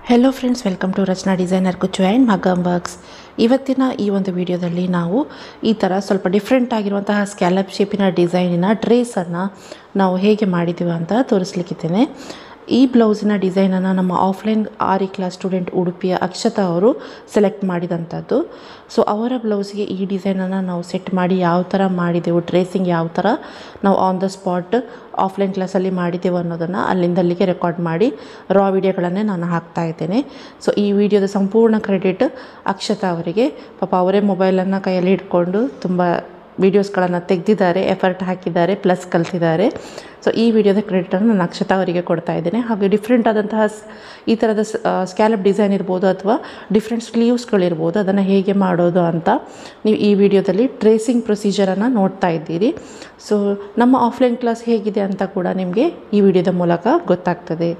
hello friends welcome to Rachana designer ಕುಚ್ಚು and maggam works ಇವತ್ತಿನ ಈ ಒಂದು ವಿಡಿಯೋದಲ್ಲಿ ನಾವು ಈ ಥರ ಸ್ವಲ್ಪ ಡಿಫ್ರೆಂಟ್ ಆಗಿರುವಂತಹ ಸ್ಕ್ಯಾಲಪ್ ಶೇಪಿನ ಡಿಸೈನಿನ ಡ್ರೇಸನ್ನು ನಾವು ಹೇಗೆ ಮಾಡಿದ್ದೀವಿ ಅಂತ ತೋರಿಸ್ಲಿಕ್ಕಿದ್ದೇನೆ ಈ ಬ್ಲೌಸಿನ ಡಿಸೈನನ್ನು ನಮ್ಮ ಆಫ್ಲೈನ್ ಆರಿ ಕ್ಲಾಸ್ ಸ್ಟೂಡೆಂಟ್ ಉಡುಪಿಯ ಅಕ್ಷತಾ ಅವರು ಸೆಲೆಕ್ಟ್ ಮಾಡಿದಂಥದ್ದು ಸೊ ಅವರ ಬ್ಲೌಸ್ಗೆ ಈ ಡಿಸೈನನ್ನು ನಾವು ಸೆಟ್ ಮಾಡಿ ಯಾವ ಥರ ಮಾಡಿದೆವು ಡ್ರೆಸ್ಸಿಂಗ್ ಯಾವ ಥರ ನಾವು ಆನ್ ದ ಸ್ಪಾಟ್ ಆಫ್ಲೈನ್ ಕ್ಲಾಸಲ್ಲಿ ಮಾಡಿದೆವು ಅನ್ನೋದನ್ನು ಅಲ್ಲಿಂದ ಅಲ್ಲಿಗೆ ರೆಕಾರ್ಡ್ ಮಾಡಿ ರಾ ವಿಡಿಯೋಗಳನ್ನೇ ನಾನು ಹಾಕ್ತಾ ಇದ್ದೇನೆ ಸೊ ಈ ವಿಡಿಯೋದ ಸಂಪೂರ್ಣ ಕ್ರೆಡಿಟ್ ಅಕ್ಷತಾ ಅವರಿಗೆ ಪಾಪ ಅವರೇ ಮೊಬೈಲನ್ನು ಕೈಯಲ್ಲಿ ಇಟ್ಕೊಂಡು ತುಂಬ ವೀಡಿಯೋಸ್ಗಳನ್ನು ತೆಗೆದಿದ್ದಾರೆ ಎಫರ್ಟ್ ಹಾಕಿದ್ದಾರೆ ಪ್ಲಸ್ ಕಲಿತಿದ್ದಾರೆ ಸೊ ಈ ವಿಡಿಯೋದ ಕ್ರೆಡಿಟನ್ನು ನಾನು ಅಕ್ಷತಾ ಅವರಿಗೆ ಕೊಡ್ತಾ ಇದ್ದೇನೆ ಹಾಗೆ ಡಿಫ್ರೆಂಟ್ ಆದಂತಹ ಸ್- ಈ ಥರದ ಸ್ಕ್ಯಾಲಪ್ ಡಿಸೈನ್ ಇರ್ಬೋದು ಅಥವಾ ಡಿಫ್ರೆಂಟ್ ಸ್ಲೀವ್ಸ್ಗಳಿರ್ಬೋದು ಅದನ್ನು ಹೇಗೆ ಮಾಡೋದು ಅಂತ ನೀವು ಈ ವಿಡಿಯೋದಲ್ಲಿ ಟ್ರೇಸಿಂಗ್ ಪ್ರೊಸೀಜರನ್ನು ನೋಡ್ತಾ ಇದ್ದೀರಿ ಸೊ ನಮ್ಮ ಆಫ್ಲೈನ್ ಕ್ಲಾಸ್ ಹೇಗಿದೆ ಅಂತ ಕೂಡ ನಿಮಗೆ ಈ ವಿಡಿಯೋದ ಮೂಲಕ ಗೊತ್ತಾಗ್ತದೆ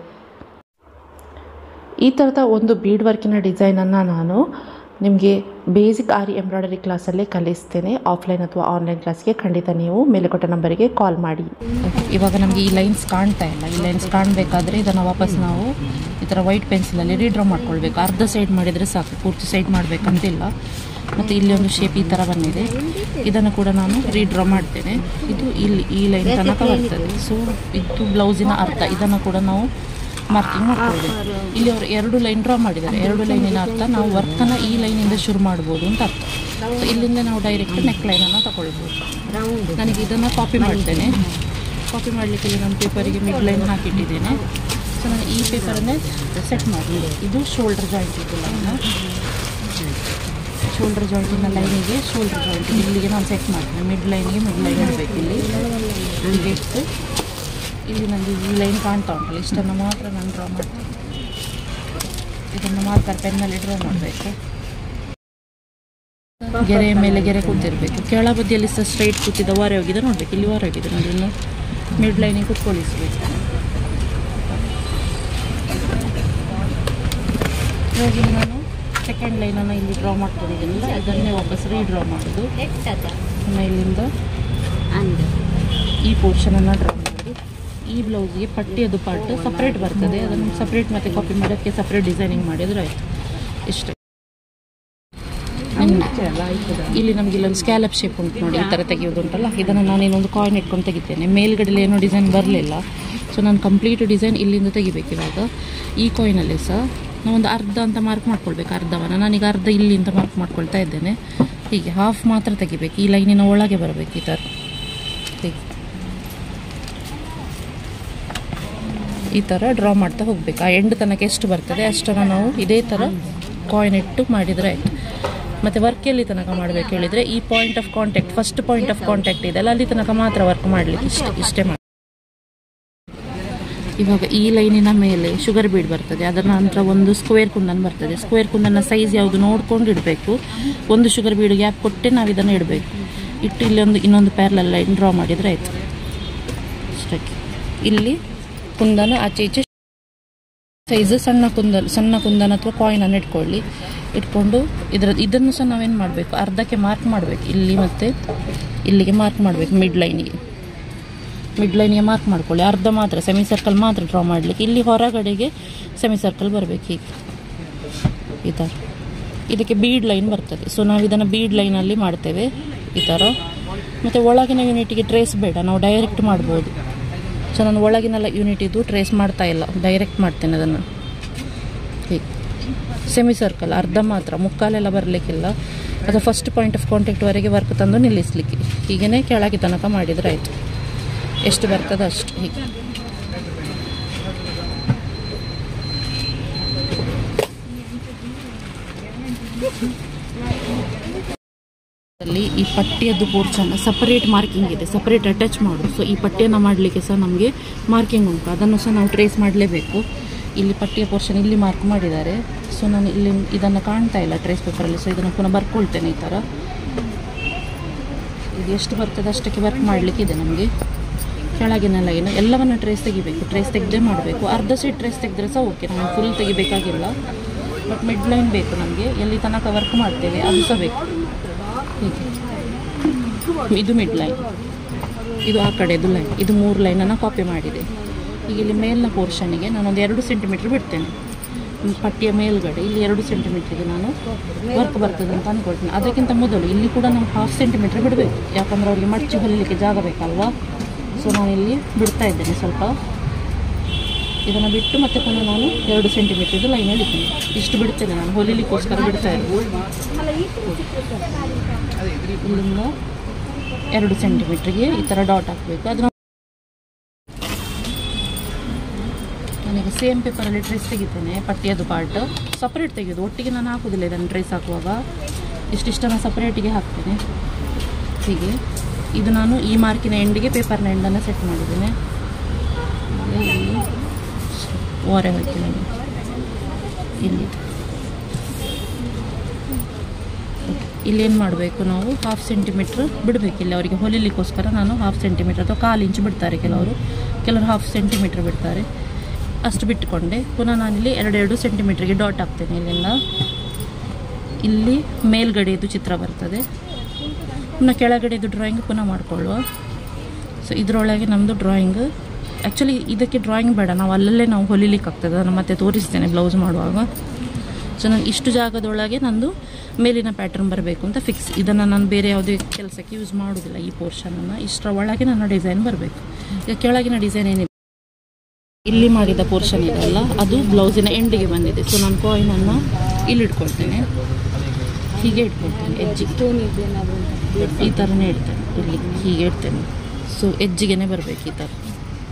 ಈ ಥರದ ಒಂದು ಬೀಡ್ ವರ್ಕಿನ ಡಿಸೈನನ್ನು ನಾನು ನಿಮಗೆ ಬೇಸಿಕ್ ಆರಿ ಎಂಬ್ರಾಯ್ಡರಿ ಕ್ಲಾಸಲ್ಲೇ ಕಲಿಸ್ತೇನೆ ಆಫ್ಲೈನ್ ಅಥವಾ ಆನ್ಲೈನ್ ಕ್ಲಾಸ್ಗೆ ಖಂಡಿತ ನೀವು ಮೇಲೆ ಕೊಟ್ಟ ನಂಬರಿಗೆ ಕಾಲ್ ಮಾಡಿ ಇವಾಗ ನಮಗೆ ಈ ಲೈನ್ಸ್ ಕಾಣ್ತಾ ಇಲ್ಲ ಈ ಲೈನ್ಸ್ ಕಾಣಬೇಕಾದ್ರೆ ಇದನ್ನು ವಾಪಸ್ ನಾವು ಈ ಥರ ವೈಟ್ ಪೆನ್ಸಿಲಲ್ಲಿ ರೀಡ್ರಾ ಮಾಡ್ಕೊಳ್ಬೇಕು ಅರ್ಧ ಸೈಡ್ ಮಾಡಿದರೆ ಸಾಕು ಪೂರ್ತಿ ಸೈಡ್ ಮಾಡಬೇಕಂತಿಲ್ಲ ಮತ್ತು ಇಲ್ಲಿ ಒಂದು ಶೇಪ್ ಈ ಥರ ಬಂದಿದೆ ಇದನ್ನು ಕೂಡ ನಾನು ರೀಡ್ರಾ ಮಾಡ್ತೇನೆ ಇದು ಇಲ್ಲಿ ಈ ಲೈನ್ ತನಕ ಬರ್ತದೆ ಸೊ ಇದು ಬ್ಲೌಸಿನ ಅರ್ಥ ಇದನ್ನು ಕೂಡ ನಾವು ಮಾರ್ಕಿಂಗ್ ಮಾಡ್ಕೊಳ್ಬೇಕು ಇಲ್ಲಿ ಅವರು ಎರಡು ಲೈನ್ ಡ್ರಾ ಮಾಡಿದ್ದಾರೆ ಎರಡು ಲೈನಿನ ಅರ್ಥ ನಾವು ವರ್ಕನ್ನು ಈ ಲೈನಿಂದ ಶುರು ಮಾಡ್ಬೋದು ಅಂತ ಅರ್ಥ ಸೊ ಇಲ್ಲಿಂದ ನಾವು ಡೈರೆಕ್ಟ್ ನೆಕ್ ಲೈನನ್ನು ತಗೊಳ್ಬೋದು ನನಗೆ ಇದನ್ನು ಕಾಪಿ ಮಾಡ್ತೇನೆ ಕಾಪಿ ಮಾಡಲಿಕ್ಕೆ ಇಲ್ಲಿ ನಾನು ಪೇಪರಿಗೆ ಮಿಡ್ ಲೈನ್ ಹಾಕಿಟ್ಟಿದ್ದೇನೆ ಸೊ ನಾನು ಈ ಪೇಪರನ್ನೇ ಸೆಟ್ ಮಾಡಿ ಇದು ಶೋಲ್ಡರ್ ಜಾಯಿಂಟ್ ಇದು ಲೈನ್ ಶೋಲ್ಡರ್ ಜಾಯಿಂಟಿನ ಲೈನಿಗೆ ಶೋಲ್ಡರ್ ಜಾಯಿಂಟ್ ಇಲ್ಲಿಗೆ ನಾನು ಸೆಟ್ ಮಾಡ್ತೀನಿ ಮಿಡ್ ಲೈನಿಗೆ ಮಿಡ್ ಲೈನ್ ಇಡಬೇಕು ಇಲ್ಲಿ ಇಲ್ಲಿಗೆ ಇಟ್ಟು ಇಲ್ಲಿ ನನಗೆ ಈ ಲೈನ್ ಕಾಣ್ತಾ ಉಂಟಲ್ಲ ಇಷ್ಟನ್ನು ಮಾತ್ರ ನಾನು ಡ್ರಾ ಮಾಡ್ತೀನಿ ಇದನ್ನು ಮಾರ್ಕರ್ ಪೆನ್ನಲ್ಲಿ ಡ್ರಾ ಮಾಡಬೇಕು ಗೆರೆ ಮೇಲೆ ಗೆರೆ ಕೂತಿರ್ಬೇಕು ಕೆಳ ಬದಿಯಲ್ಲಿ ಸಹ ಸ್ಟ್ರೈಟ್ ಕೂತಿದ್ದ ವಾರೆ ಹೋಗಿದೆ ನೋಡ್ಬೇಕು ಇಲ್ಲಿ ವಾರೆ ಹೋಗಿದೆ ನೋಡಿ ಇನ್ನು ಮಿಡ್ ಲೈನಿಗೆ ಕುತ್ಕೊಳಿಸ್ಬೇಕು ಇವಾಗ ಇಲ್ಲಿ ನಾನು ಸೆಕೆಂಡ್ ಲೈನನ್ನು ಇಲ್ಲಿ ಡ್ರಾ ಮಾಡ್ಕೊಂಡಿದ್ದೀನಲ್ಲ ಇದನ್ನೇ ವಾಪಸ್ ರೀಡ್ರಾ ಮಾಡೋದು ಇನ್ನು ಇಲ್ಲಿಂದ ಈ ಪೋರ್ಷನನ್ನು ಡ್ರಾ ಮಾಡಿ ಈ ಬ್ಲೌಸ್ಗೆ ಪಟ್ಟಿಯದು ಪಾರ್ಟ್ ಸಪ್ರೇಟ್ ಬರ್ತದೆ ಅದನ್ನು ಸಪ್ರೇಟ್ ಮತ್ತೆ ಕಾಪಿ ಮಾಡೋಕ್ಕೆ ಸಪ್ರೇಟ್ ಡಿಸೈನಿಂಗ್ ಮಾಡಿದ್ರೆ ಆಯಿತು ಇಷ್ಟೇ ಇಲ್ಲಿ ನಮಗೆ ಇಲ್ಲೊಂದು ಸ್ಕ್ಯಾಲಪ್ ಶೇಪ್ ಉಂಟು ನೋಡಿ ಈ ಥರ ತೆಗೆಯೋದು ಉಂಟಲ್ಲ ಇದನ್ನು ನಾನು ಇನ್ನೊಂದು ಕಾಯಿನ್ ಇಟ್ಕೊಂಡು ತೆಗಿತೇನೆ ಮೇಲ್ಗಡೆಲಿ ಏನೋ ಡಿಸೈನ್ ಬರಲಿಲ್ಲ ಸೊ ನಾನು ಕಂಪ್ಲೀಟ್ ಡಿಸೈನ್ ಇಲ್ಲಿಂದ ತೆಗಿಬೇಕು ಇವಾಗ ಈ ಕಾಯಿನಲ್ಲಿ ಸಹ ನಾವೊಂದು ಅರ್ಧ ಅಂತ ಮಾರ್ಕ್ ಮಾಡ್ಕೊಳ್ಬೇಕು ಅರ್ಧವನ್ನು ನಾನೀಗ ಅರ್ಧ ಇಲ್ಲಿಂದ ಮಾರ್ಕ್ ಮಾಡ್ಕೊಳ್ತಾ ಇದ್ದೇನೆ ಹೀಗೆ ಹಾಫ್ ಮಾತ್ರ ತೆಗಿಬೇಕು ಈ ಲೈನಿನ ಒಳಗೆ ಬರಬೇಕು ಈ ಥರ ಹೀಗೆ ಈ ಥರ ಡ್ರಾ ಮಾಡ್ತಾ ಹೋಗ್ಬೇಕು ಆ ಎಂಡ್ ತನಕ ಎಷ್ಟು ಬರ್ತದೆ ಅಷ್ಟನ್ನು ನಾವು ಇದೇ ಥರ ಕಾಯಿನ್ ಇಟ್ಟು ಮಾಡಿದರೆ ಆಯಿತು ಮತ್ತು ವರ್ಕ್ ಎಲ್ಲಿ ತನಕ ಮಾಡಬೇಕು ಹೇಳಿದರೆ ಈ point of contact first point of contact ಇದೆಲ್ಲ ಅಲ್ಲಿ ತನಕ ಮಾತ್ರ ವರ್ಕ್ ಮಾಡಲಿಕ್ಕೆ ಇಷ್ಟೇ ಇಷ್ಟೇ ಮಾಡಿ ಇವಾಗ ಈ ಲೈನಿನ ಮೇಲೆ ಶುಗರ್ ಬೀಡ್ ಬರ್ತದೆ ಅದರ ನಂತರ ಒಂದು ಸ್ಕ್ವೇರ್ ಕುಂದನ್ ಬರ್ತದೆ ಸ್ಕ್ವೇರ್ ಕುಂದನ್ನ ಸೈಜ್ ಯಾವುದು ನೋಡ್ಕೊಂಡು ಇಡಬೇಕು ಒಂದು ಶುಗರ್ ಬೀಡ್ ಗ್ಯಾಪ್ ಕೊಟ್ಟೆ ನಾವು ಇದನ್ನು ಇಡಬೇಕು ಇಟ್ಟು ಇಲ್ಲಿ ಒಂದು ಇನ್ನೊಂದು ಪ್ಯಾರಲಲ್ ಲೈನ್ ಡ್ರಾ ಮಾಡಿದರೆ ಆಯಿತು ಅಷ್ಟಕ್ಕೆ ಇಲ್ಲಿ ಕುಂದನ ಆಚೆ ಈಚೆ ಸೈಜ್ ಸಣ್ಣ ಕುಂದನ್ ಸಣ್ಣ ಕುಂದನ್ ಅಥವಾ ಕಾಯಿನನ್ನು ಇಟ್ಕೊಳ್ಳಿ ಇಟ್ಕೊಂಡು ಇದರ ಇದನ್ನು ಸಹ ನಾವೇನು ಮಾಡಬೇಕು ಅರ್ಧಕ್ಕೆ ಮಾರ್ಕ್ ಮಾಡಬೇಕು ಇಲ್ಲಿ ಮತ್ತು ಇಲ್ಲಿಗೆ ಮಾರ್ಕ್ ಮಾಡಬೇಕು ಮಿಡ್ ಲೈನಿಗೆ ಮಿಡ್ ಲೈನಿಗೆ ಮಾರ್ಕ್ ಮಾಡ್ಕೊಳ್ಳಿ ಅರ್ಧ ಮಾತ್ರ ಸೆಮಿ ಸರ್ಕಲ್ ಮಾತ್ರ ಡ್ರಾ ಮಾಡಲಿಕ್ಕೆ ಇಲ್ಲಿ ಹೊರಗಡೆಗೆ ಸೆಮಿ ಸರ್ಕಲ್ ಬರಬೇಕು ಹೀಗೆ ಈ ಥರ ಇದಕ್ಕೆ ಬೀಡ್ ಲೈನ್ ಬರ್ತದೆ ಸೊ ನಾವು ಇದನ್ನು ಬೀಡ್ ಲೈನಲ್ಲಿ ಮಾಡ್ತೇವೆ ಈ ಥರ ಮತ್ತು ಒಳಗಿನ ಯೂನಿಟಿಗೆ ಟ್ರೇಸ್ ಬೇಡ ನಾವು ಡೈರೆಕ್ಟ್ ಮಾಡ್ಬೋದು ಸೊ ನಾನು ಒಳಗಿನೆಲ್ಲ ಯೂನಿಟ್ ಇದು ಟ್ರೇಸ್ ಮಾಡ್ತಾ ಇಲ್ಲ ಡೈರೆಕ್ಟ್ ಮಾಡ್ತೇನೆ ಅದನ್ನು ಹೀಗೆ ಸೆಮಿ ಸರ್ಕಲ್ ಅರ್ಧ ಮಾತ್ರ ಮುಕ್ಕಾಲೆಲ್ಲ ಬರಲಿಕ್ಕಿಲ್ಲ ಅದು ಫಸ್ಟ್ ಪಾಯಿಂಟ್ ಆಫ್ ಕಾಂಟ್ಯಾಕ್ಟ್ವರೆಗೆ ವರ್ಕ್ ತಂದು ನಿಲ್ಲಿಸಲಿಕ್ಕೆ ಹೀಗೇ ಕೆಳಗೆ ತನಕ ಮಾಡಿದರೆ ಆಯಿತು ಎಷ್ಟು ಬರ್ತದೆ ಅಷ್ಟು ಹೀಗೆ ಅಲ್ಲಿ ಈ ಪಟ್ಟಿಯದ್ದು ಪೋರ್ಷನ್ ಸಪರೇಟ್ ಮಾರ್ಕಿಂಗ್ ಇದೆ ಸಪರೇಟ್ ಅಟ್ಯಾಚ್ ಮಾಡೋದು ಸೊ ಈ ಪಟ್ಟಿಯನ್ನು ಮಾಡಲಿಕ್ಕೆ ಸಹ ನಮಗೆ ಮಾರ್ಕಿಂಗ್ ಉಂಟು ಅದನ್ನು ಸಹ ನಾವು ಟ್ರೇಸ್ ಮಾಡಲೇಬೇಕು ಇಲ್ಲಿ ಪಟ್ಟಿಯ ಪೋರ್ಷನ್ ಇಲ್ಲಿ ಮಾರ್ಕ್ ಮಾಡಿದ್ದಾರೆ ಸೊ ನಾನು ಇಲ್ಲಿ ಇದನ್ನು ಕಾಣ್ತಾ ಇಲ್ಲ ಟ್ರೇಸ್ ಪೇಪರಲ್ಲಿ ಸೊ ಇದನ್ನು ಪುನಃ ಬರ್ಕೊಳ್ತೇನೆ ಈ ಥರ ಇದು ಎಷ್ಟು ಬರ್ತದೆ ಅಷ್ಟಕ್ಕೆ ವರ್ಕ್ ಮಾಡಲಿಕ್ಕೆ ಇದೆ ನಮಗೆ ಕೆಳಗಿನ ಲೈನ್ ಎಲ್ಲವನ್ನು ಟ್ರೇಸ್ ತೆಗಿಬೇಕು ಟ್ರೇಸ್ ತೆಗೆದೇ ಮಾಡಬೇಕು ಅರ್ಧ ಸೈಡ್ ಟ್ರೇಸ್ ತೆಗೆದ್ರೆ ಸಹ ಓಕೆ ನಮಗೆ ಫುಲ್ ತೆಗಿಬೇಕಾಗಿಲ್ಲ ಬಟ್ ಮಿಡ್ ಲೈನ್ ಬೇಕು ನಮಗೆ ಎಲ್ಲಿ ತನಕ ವರ್ಕ್ ಮಾಡ್ತೇವೆ ಅದು ಸಹ ಬೇಕು ಹೀಗೆ ಇದು ಮಿಡ್ ಲೈನ್ ಇದು ಆ ಕಡೆದು ಲೈನ್ ಇದು ಮೂರು ಲೈನನ್ನು ಕಾಪಿ ಮಾಡಿದೆ ಈಗ ಇಲ್ಲಿ ಮೇಲಿನ ಪೋರ್ಷನಿಗೆ ನಾನೊಂದು ಎರಡು ಸೆಂಟಿಮೀಟ್ರ್ ಬಿಡ್ತೇನೆ ಪಟ್ಟಿಯ ಮೇಲ್ಗಡೆ ಇಲ್ಲಿ ಎರಡು ಸೆಂಟಿಮೀಟ್ರಿಗೆ ನಾನು ವರ್ಕ್ ಬರ್ತದೆ ಅಂತ ಅಂದ್ಕೊಳ್ತೀನಿ ಅದಕ್ಕಿಂತ ಮೊದಲು ಇಲ್ಲಿ ಕೂಡ ನಾವು ಹಾಫ್ ಸೆಂಟಿಮೀಟ್ರ್ ಬಿಡಬೇಕು ಯಾಕಂದ್ರೆ ಅವರಿಗೆ ಮಡಚಿ ಹೊಲಿಲಿಕ್ಕೆ ಜಾಗ ಬೇಕಲ್ವಾ ಸೊ ನಾನಿಲ್ಲಿ ಬಿಡ್ತಾ ಇದ್ದೇನೆ ಸ್ವಲ್ಪ ಇದನ್ನು ಬಿಟ್ಟು ಮತ್ತೆ ಪುನಃ ನಾನು ಎರಡು ಸೆಂಟಿಮೀಟ್ರಿದು ಲೈನ್ ಎಳಿತೀನಿ ಇಷ್ಟು ಬಿಡ್ತೇನೆ ನಾನು ಹೊಲಿಲಿಕ್ಕೋಸ್ಕರ ಬಿಡ್ತಾ ಇದ್ದೀನಿ ಇಲ್ಲಿಂದ ಎರಡು ಸೆಂಟಿಮೀಟ್ರಿಗೆ ಈ ಥರ ಡಾಟ್ ಹಾಕಬೇಕು ಅದನ್ನ ನಾನೀಗ ಸೇಮ್ ಪೇಪರಲ್ಲಿ ಟ್ರೇಸ್ ತೆಗಿತೇನೆ ಪಟ್ಟಿಯದು ಪಾರ್ಟ್ ಸಪ್ರೇಟ್ ತೆಗೆಯೋದು ಒಟ್ಟಿಗೆ ನಾನು ಹಾಕೋದಿಲ್ಲ ಇದನ್ನು ಟ್ರೇಸ್ ಹಾಕುವಾಗ ಇಷ್ಟಿಷ್ಟನ್ನು ಸಪ್ರೇಟಿಗೆ ಹಾಕ್ತೇನೆ ಹೀಗೆ ಇದು ನಾನು ಈ ಮಾರ್ಕಿನ ಎಂಡಿಗೆ ಪೇಪರ್ನ ಎಂಡನ್ನು ಸೆಟ್ ಮಾಡಿದ್ದೇನೆ ಹಾಗೆ ಇಲ್ಲಿ ಓರೆ ಹಾಕ್ತೀನಿ ಇಲ್ಲಿ ಇಲ್ಲಿ ಏನು ಮಾಡಬೇಕು ನಾವು ಹಾಫ್ ಸೆಂಟಿಮೀಟ್ರ್ ಬಿಡಬೇಕು ಇಲ್ಲಿ ಅವರಿಗೆ ಹೊಲಿಲಿಕ್ಕೋಸ್ಕರ ನಾನು ಹಾಫ್ ಸೆಂಟಿಮೀಟ್ರ್ ಅಥವಾ ಕಾಲು ಇಂಚು ಬಿಡ್ತಾರೆ ಕೆಲವರು ಕೆಲವರು ಹಾಫ್ ಸೆಂಟಿಮೀಟ್ರ್ ಬಿಡ್ತಾರೆ ಅಷ್ಟು ಬಿಟ್ಟುಕೊಂಡೆ ಪುನಃ ನಾನಿಲ್ಲಿ ಎರಡೆರಡು ಸೆಂಟಿಮೀಟ್ರಿಗೆ ಡಾಟ್ ಹಾಕ್ತೇನೆ ಇಲ್ಲಿಂದ ಇಲ್ಲಿ ಮೇಲ್ಗಡೆದು ಚಿತ್ರ ಬರ್ತದೆ ಪುನಃ ಕೆಳಗಡೆದು ಡ್ರಾಯಿಂಗ್ ಪುನಃ ಮಾಡಿಕೊಳ್ಳುವ ಸೊ ಇದರೊಳಗೆ ನಮ್ಮದು ಡ್ರಾಯಿಂಗ್ ಆ್ಯಕ್ಚುಲಿ ಇದಕ್ಕೆ ಡ್ರಾಯಿಂಗ್ ಬೇಡ ನಾವು ಅಲ್ಲಲ್ಲೇ ನಾವು ಹೊಲಿಲಿಕ್ಕೆ ಆಗ್ತದೆ ನಾನು ಮತ್ತೆ ತೋರಿಸ್ತೇನೆ ಬ್ಲೌಸ್ ಮಾಡುವಾಗ ಸೊ ನಾನು ಇಷ್ಟು ಜಾಗದೊಳಗೆ ನಂದು ಮೇಲಿನ ಪ್ಯಾಟರ್ನ್ ಬರಬೇಕು ಅಂತ ಫಿಕ್ಸ್ ಇದನ್ನು ನಾನು ಬೇರೆ ಯಾವುದೇ ಕೆಲಸಕ್ಕೆ ಯೂಸ್ ಮಾಡೋದಿಲ್ಲ ಈ ಪೋರ್ಷನನ್ನು ಇಷ್ಟರ ಒಳಗೆ ನನ್ನ ಡಿಸೈನ್ ಬರಬೇಕು ಈಗ ಕೆಳಗಿನ ಡಿಸೈನ್ ಏನಿದೆ ಇಲ್ಲಿ ಮಾಡಿದ ಪೋರ್ಷನ್ ಇದೆಲ್ಲ ಅದು ಬ್ಲೌಸಿನ ಎಂಡಿಗೆ ಬಂದಿದೆ ಸೊ ನಾನು ಕಾಯಿನನ್ನು ಇಲ್ಲಿ ಇಟ್ಕೊಳ್ತೇನೆ ಹೀಗೆ ಇಟ್ಕೊಳ್ತೇನೆ ಎಜ್ಜಿಗೆ ಈ ಥರನೇ ಇಡ್ತೇನೆ ಇಲ್ಲಿ ಹೀಗೆ ಇಡ್ತೇನೆ ಸೊ ಎಜ್ಜಿಗೆ ಬರಬೇಕು ಈ ಥರ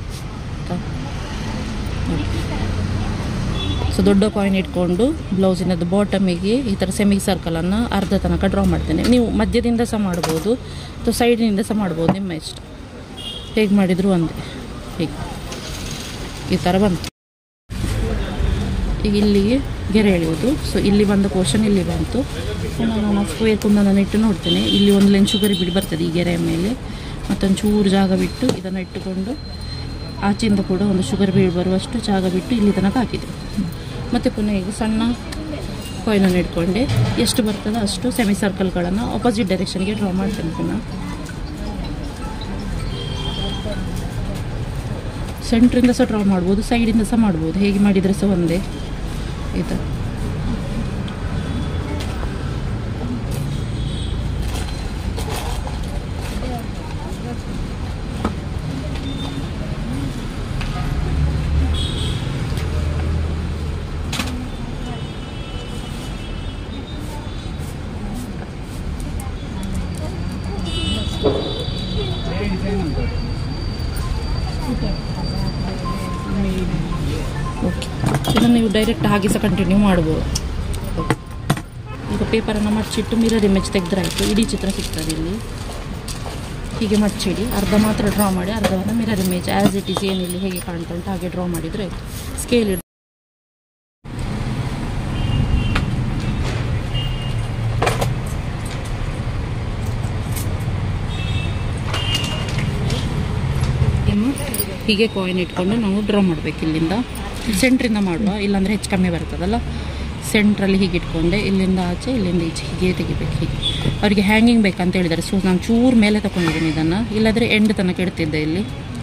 ಸೊ ದೊಡ್ಡ ಕಾಯಿನ್ ಇಟ್ಕೊಂಡು ಬ್ಲೌಸಿನದ್ದು ಬಾಟಮಿಗೆ ಈ ಥರ ಸೆಮಿ ಸರ್ಕಲನ್ನು ಅರ್ಧ ತನಕ ಡ್ರಾ ಮಾಡ್ತೇನೆ ನೀವು ಮಧ್ಯದಿಂದ ಸಹ ಮಾಡ್ಬೋದು ಅಥವಾ ಸೈಡಿನಿಂದ ಸಹ ಮಾಡ್ಬೋದು ನಿಮ್ಮ ಇಷ್ಟ ಹೇಗೆ ಮಾಡಿದರೂ ಒಂದೇ ಹೀಗೆ ಈ ಥರ ಬಂತು ಈಗ ಇಲ್ಲಿಗೆ ಗೆರೆ ಎಳೆಯೋದು ಸೊ ಇಲ್ಲಿ ಬಂದ ಪೋರ್ಷನ್ ಇಲ್ಲಿ ಬಂತು ಪುನಃ ನಾನು ಸ್ಕ್ವೇರ್ ಕುಂದನನ್ನು ಇಟ್ಟು ನೋಡ್ತೇನೆ ಇಲ್ಲಿ ಒಂದು ಲೈನ್ ಶುಗರ್ ಬಿಡಿ ಬರ್ತದೆ ಈ ಗೆರೆಯ ಮೇಲೆ ಮತ್ತೊಂದು ಚೂರು ಜಾಗ ಬಿಟ್ಟು ಇದನ್ನು ಇಟ್ಟುಕೊಂಡು ಆಚೆಯಿಂದ ಕೂಡ ಒಂದು ಶುಗರ್ ಬೀಳು ಬರುವಷ್ಟು ಜಾಗ ಬಿಟ್ಟು ಇಲ್ಲಿ ತನಕ ಹಾಕಿದೆ ಮತ್ತು ಪುನಃ ಈಗ ಸಣ್ಣ ಕಾಯಿನನ್ನು ಇಟ್ಕೊಂಡೆ ಎಷ್ಟು ಬರ್ತದೋ ಅಷ್ಟು ಸೆಮಿ ಸರ್ಕಲ್ಗಳನ್ನು ಆಪೋಸಿಟ್ ಡೈರೆಕ್ಷನ್ಗೆ ಡ್ರಾ ಮಾಡ್ತೇನೆ ಪುನಃ ಸೆಂಟ್ರಿಂದ ಸಹ ಡ್ರಾ ಮಾಡ್ಬೋದು ಸೈಡಿಂದ ಸಹ ಮಾಡ್ಬೋದು ಹೇಗೆ ಮಾಡಿದರೆ ಸಹ ಒಂದೇ ಈ ಥರ ಓಕೆ ಇದನ್ನು ನೀವು ಡೈರೆಕ್ಟ್ ಹಾಗೆ ಸಹ ಕಂಟಿನ್ಯೂ ಮಾಡ್ಬೋದು ಈಗ ಪೇಪರನ್ನು ಮಡಚಿಟ್ಟು ಮಿರರ್ ಇಮೇಜ್ ತೆಗೆದ್ರಾಯ್ತು ಇಡೀ ಚಿತ್ರ ಸಿಗ್ತದೆ ಇಲ್ಲಿ ಹೀಗೆ ಮಡಚಿಡಿ ಅರ್ಧ ಮಾತ್ರ ಡ್ರಾ ಮಾಡಿ ಅರ್ಧವನ್ನು mirror image as it is ಏನಿಲ್ಲಿ ಹೇಗೆ ಕಾಣ್ತಾ ಉಂಟು ಹಾಗೆ ಡ್ರಾ ಮಾಡಿದರೆ ಆಯಿತು ಸ್ಕೇಲ್ ಇಡ್ ಇನ್ನು ಹೀಗೆ ಕಾಯಿನ್ ಇಟ್ಕೊಂಡು ನಾವು ಡ್ರಾ ಮಾಡಬೇಕು ಇಲ್ಲಿಂದ ಸೆಂಟ್ರಿಂದ ಮಾಡುವ ಇಲ್ಲಾಂದರೆ ಹೆಚ್ಚು ಕಮ್ಮಿ ಬರ್ತದಲ್ಲ ಸೆಂಟ್ರಲ್ಲಿ ಹೀಗೆ ಇಟ್ಕೊಂಡೆ ಇಲ್ಲಿಂದ ಆಚೆ ಇಲ್ಲಿಂದ ಈಚೆ ಹೀಗೆ ತೆಗಿಬೇಕು ಹೀಗೆ ಅವರಿಗೆ ಹ್ಯಾಂಗಿಂಗ್ ಬೇಕಂತ ಹೇಳಿದ್ದಾರೆ ಸೊ ನಾನು ಚೂರು ಮೇಲೆ ತಗೊಂಡಿದ್ದೀನಿ ಇದನ್ನು ಇಲ್ಲಾಂದರೆ ಎಂಡ್ ತನಕ ಇಡ್ತಿದ್ದೆ ಇಲ್ಲಿ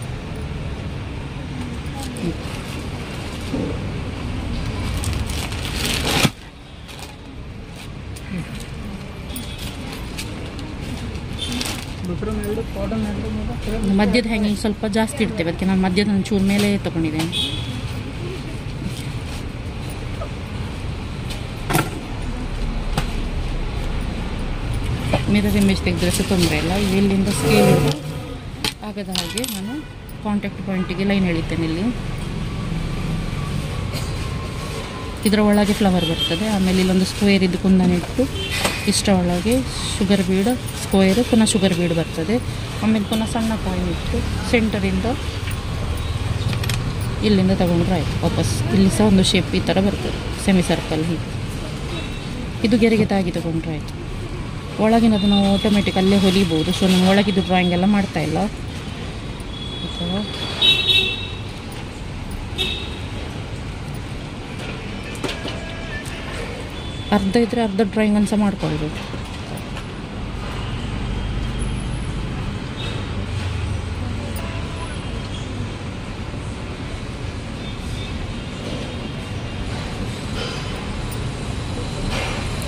ಮಧ್ಯದ ಹ್ಯಾಂಗಿಂಗ್ ಸ್ವಲ್ಪ ಜಾಸ್ತಿ ಇಡ್ತೇವೆ ಅದಕ್ಕೆ ನಾನು ಮಧ್ಯದ ಒಂದು ಚೂರು ಮೇಲೆ ತಗೊಂಡಿದ್ದೇನೆ ಮಿರರ್ ಇಮೇಜ್ ತೆಗೆದ್ರೆ ಸಹ ತೊಂದರೆ ಇಲ್ಲ ಇಲ್ಲಿಂದ ಸ್ಕೇಲ್ ಇಟ್ಟು ಆಗದ ಹಾಗೆ ನಾನು ಕಾಂಟ್ಯಾಕ್ಟ್ ಪಾಯಿಂಟಿಗೆ ಲೈನ್ ಎಳಿತೇನೆ ಇಲ್ಲಿ ಇದರ ಒಳಗೆ ಫ್ಲವರ್ ಬರ್ತದೆ ಆಮೇಲೆ ಇಲ್ಲೊಂದು ಸ್ಕ್ವೇರ್ ಇದ್ದು ಕುಂದನ ಇಟ್ಟು ಇಷ್ಟರ ಒಳಗೆ ಶುಗರ್ ಬೀಡ್ ಸ್ಕ್ವೇರ್ ಪುನಃ ಶುಗರ್ ಬೀಡ್ ಬರ್ತದೆ ಆಮೇಲೆ ಪುನಃ ಸಣ್ಣ ಕಾಯಿನ್ ಇಟ್ಟು ಸೆಂಟರಿಂದ ಇಲ್ಲಿಂದ ತಗೊಂಡ್ರೆ ಆಯಿತು ವಾಪಸ್ ಇಲ್ಲಿ ಸಹ ಒಂದು ಶೇಪ್ ಈ ಥರ ಬರ್ತದೆ ಸೆಮಿ ಸರ್ಕಲ್ ಹೀಗೆ ಇದು ಗೆರೆಗೆ ತಾಗಿ ತಗೊಂಡ್ರೆ ಆಯಿತು ಒಳಗಿನದು ನಾವು ಆಟೋಮೆಟಿಕ್ ಅಲ್ಲೇ ಹೊಲಿಬೋದು ಸೊ ನಾನು ಒಳಗಿದ್ದು ಡ್ರಾಯಿಂಗ್ ಎಲ್ಲ ಮಾಡ್ತಾ ಇಲ್ಲ ಈ ಥರ ಅರ್ಧ ಇದ್ದರೆ ಅರ್ಧ ಡ್ರಾಯಿಂಗ್ ಅನ್ಸ ಮಾಡ್ಕೊಳ್ಬೇಕು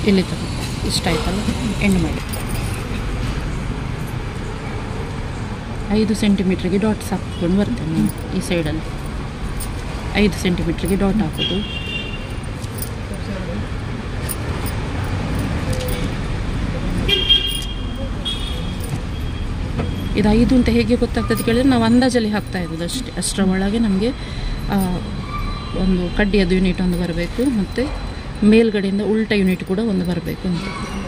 ಇಲ್ಲಿ ತನಕ ಇಷ್ಟ ಆಯ್ತಲ್ಲ ಎಂಡ್ ಮಾಡಿ ಐದು ಸೆಂಟಿಮೀಟ್ರಿಗೆ ಡಾಟ್ಸ್ ಹಾಕ್ಕೊಂಡು ಬರ್ತೇನೆ ನಾನು ಈ ಸೈಡಲ್ಲಿ ಐದು ಸೆಂಟಿಮೀಟ್ರಿಗೆ ಡಾಟ್ ಹಾಕೋದು ಇದು ಐದು ಅಂತ ಹೇಗೆ ಗೊತ್ತಾಗ್ತದೆ ಕೇಳಿದ್ರೆ ನಾವು ಅಂದಾಜಲ್ಲಿ ಹಾಕ್ತಾ ಇರೋದು ಅಷ್ಟೇ ಅಷ್ಟರ ಒಳಗೆ ನಮಗೆ ಒಂದು ಕಡ್ಡಿಯದು ಯೂನಿಟ್ ಒಂದು ಬರಬೇಕು ಮತ್ತು ಮೇಲ್ಗಡೆಯಿಂದ ಉಲ್ಟಾ ಯೂನಿಟ್ ಕೂಡ ಒಂದು ಬರಬೇಕು ಅಂತ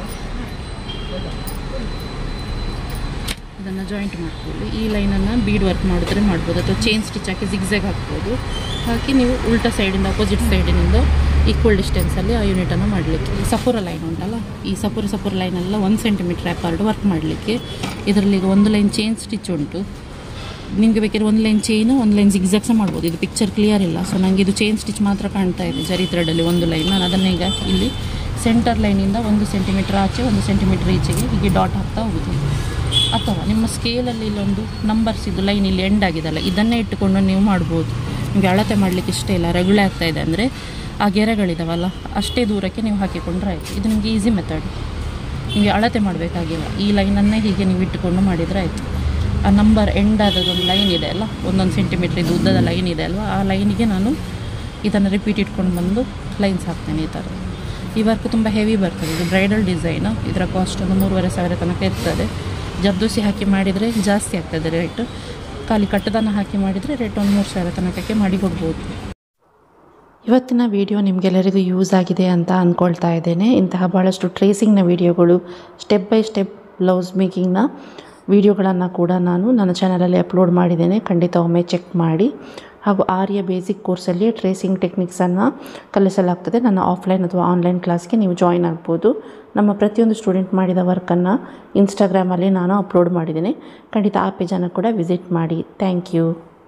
ಇದನ್ನು ಜಾಯಿಂಟ್ ಮಾಡ್ಕೊಳ್ಳಿ ಈ ಲೈನನ್ನು ಬೀಡ್ ವರ್ಕ್ ಮಾಡಿದ್ರೆ ಮಾಡ್ಬೋದು ಅಥವಾ ಚೈನ್ ಸ್ಟಿಚ್ ಹಾಕಿ ಜಿಗ್ಝಾಗ್ ಹಾಕ್ಬೋದು ಹಾಕಿ ನೀವು ಉಲ್ಟಾ ಸೈಡಿಂದ ಅಪೋಸಿಟ್ ಸೈಡಿನಿಂದ ಈಕ್ವಲ್ ಡಿಸ್ಟೆನ್ಸಲ್ಲಿ ಆ ಯೂನಿಟನ್ನು ಮಾಡಲಿಕ್ಕೆ ಈ ಸಪುರ ಲೈನ್ ಉಂಟಲ್ಲ ಈ ಸಪುರ ಸಪುರ ಲೈನೆಲ್ಲ ಒಂದು ಸೆಂಟಿಮೀಟ್ರ್ ಅಪಾರ್ಟ್ ವರ್ಕ್ ಮಾಡಲಿಕ್ಕೆ ಇದರಲ್ಲಿ ಈಗ ಒಂದು ಲೈನ್ ಚೈನ್ ಸ್ಟಿಚ್ ಉಂಟು ನಿಮಗೆ ಬೇಕಾದ್ರೆ ಒಂದು ಲೈನ್ ಚೈನು ಒಂದು ಲೈನ್ ಜಿಗ್ಸಾಕ್ಸ ಮಾಡ್ಬೋದು ಇದು ಪಿಕ್ಚರ್ ಕ್ಲಿಯರ್ ಇಲ್ಲ ಸೊ ನನಗೆ ಇದು ಚೈನ್ ಸ್ಟಿಚ್ ಮಾತ್ರ ಕಾಣ್ತಾ ಇದೆ ಜರಿ ಥ್ರೆಡಲ್ಲಿ ಒಂದು ಲೈನ್ ನಾನು ಅದನ್ನು ಈಗ ಇಲ್ಲಿ ಸೆಂಟರ್ ಲೈನಿಂದ ಒಂದು ಸೆಂಟಿಮೀಟ್ರ್ ಆಚೆ ಒಂದು ಸೆಂಟಿಮೀಟ್ರ್ ಈಚೆಗೆ ಹೀಗೆ ಡಾಟ್ ಹಾಕ್ತಾ ಹೋಗುದು ಅಥವಾ ನಿಮ್ಮ ಸ್ಕೇಲಲ್ಲಿ ಇಲ್ಲೊಂದು ನಂಬರ್ಸ್ ಇದು ಲೈನ್ ಇಲ್ಲಿ ಎಂಡ್ ಆಗಿದೆಲ್ಲ ಇದನ್ನೇ ಇಟ್ಟುಕೊಂಡು ನೀವು ಮಾಡ್ಬೋದು ನಿಮಗೆ ಅಳತೆ ಮಾಡಲಿಕ್ಕೆ ಇಷ್ಟ ಇಲ್ಲ ರಗುಳೆ ಆಗ್ತಾ ಇದೆ ಅಂದರೆ ಆ ಗೆರೆಗಳಿದಾವಲ್ಲ ಅಷ್ಟೇ ದೂರಕ್ಕೆ ನೀವು ಹಾಕಿಕೊಂಡ್ರೆ ಆಯಿತು ಇದು ನಿಮಗೆ ಈಸಿ ಮೆಥಡ್ ನಿಮಗೆ ಅಳತೆ ಮಾಡಬೇಕಾಗಿಲ್ಲ ಈ ಲೈನನ್ನೇ ಹೀಗೆ ನೀವು ಇಟ್ಟುಕೊಂಡು ಮಾಡಿದರೆ ಆಯಿತು ಆ ನಂಬರ್ ಎಂಡ್ ಆದದೊಂದು ಲೈನ್ ಇದೆ ಅಲ್ಲ ಒಂದೊಂದು ಸೆಂಟಿಮೀಟ್ರ್ ಇದು ಉದ್ದದ ಲೈನ್ ಇದೆ ಅಲ್ವಾ ಆ ಲೈನಿಗೆ ನಾನು ಇದನ್ನು ರಿಪೀಟ್ ಇಟ್ಕೊಂಡು ಬಂದು ಲೈನ್ಸ್ ಹಾಕ್ತೇನೆ ಈ ಥರ ಈ ವರ್ಕ್ ತುಂಬ ಹೆವಿ ಬರ್ತದೆ ಇದು ಬ್ರೈಡಲ್ ಡಿಸೈನು ಇದರ ಕಾಸ್ಟ್ ಒಂದು ಮೂರುವರೆ ಸಾವಿರ ತನಕ ಇರ್ತದೆ ಜರ್ದೋಸಿ ಹಾಕಿ ಮಾಡಿದರೆ ಜಾಸ್ತಿ ಆಗ್ತದೆ ರೇಟ್ ಖಾಲಿ ಕಟ್ಟದನ್ನು ಹಾಕಿ ಮಾಡಿದರೆ ರೇಟ್ ಒಂದು ಮೂರು ಸಾವಿರ ತನಕಕ್ಕೆ ಮಾಡಿ ಕೊಡ್ಬೋದು ಇವತ್ತಿನ ವಿಡಿಯೋ ನಿಮಗೆಲ್ಲರಿಗೂ ಯೂಸ್ ಆಗಿದೆ ಅಂತ ಅಂದ್ಕೊಳ್ತಾ ಇದ್ದೇನೆ ಇಂತಹ ಭಾಳಷ್ಟು ಟ್ರೇಸಿಂಗ್ನ ವಿಡಿಯೋಗಳು ಸ್ಟೆಪ್ ಬೈ ಸ್ಟೆಪ್ ಬ್ಲೌಸ್ ಮೇಕಿಂಗ್ನ ವಿಡಿಯೋಗಳನ್ನು ಕೂಡ ನಾನು ನನ್ನ ಚಾನಲಲ್ಲಿ ಅಪ್ಲೋಡ್ ಮಾಡಿದ್ದೇನೆ ಖಂಡಿತ ಒಮ್ಮೆ ಚೆಕ್ ಮಾಡಿ ಹಾಗೂ ಆರ್ಯ ಬೇಸಿಕ್ ಕೋರ್ಸಲ್ಲಿ ಟ್ರೇಸಿಂಗ್ ಟೆಕ್ನಿಕ್ಸನ್ನು ಕಲಿಸಲಾಗ್ತದೆ ನನ್ನ ಆಫ್ಲೈನ್ ಅಥವಾ ಆನ್ಲೈನ್ ಕ್ಲಾಸ್ಗೆ ನೀವು ಜಾಯಿನ್ ಆಗ್ಬೋದು ನಮ್ಮ ಪ್ರತಿಯೊಂದು ಸ್ಟೂಡೆಂಟ್ ಮಾಡಿದ ವರ್ಕನ್ನು ಇನ್ಸ್ಟಾಗ್ರಾಮಲ್ಲಿ ನಾನು ಅಪ್ಲೋಡ್ ಮಾಡಿದ್ದೇನೆ ಖಂಡಿತ ಆ ಪೇಜನ್ನು ಕೂಡ ವಿಸಿಟ್ ಮಾಡಿ ಥ್ಯಾಂಕ್ ಯು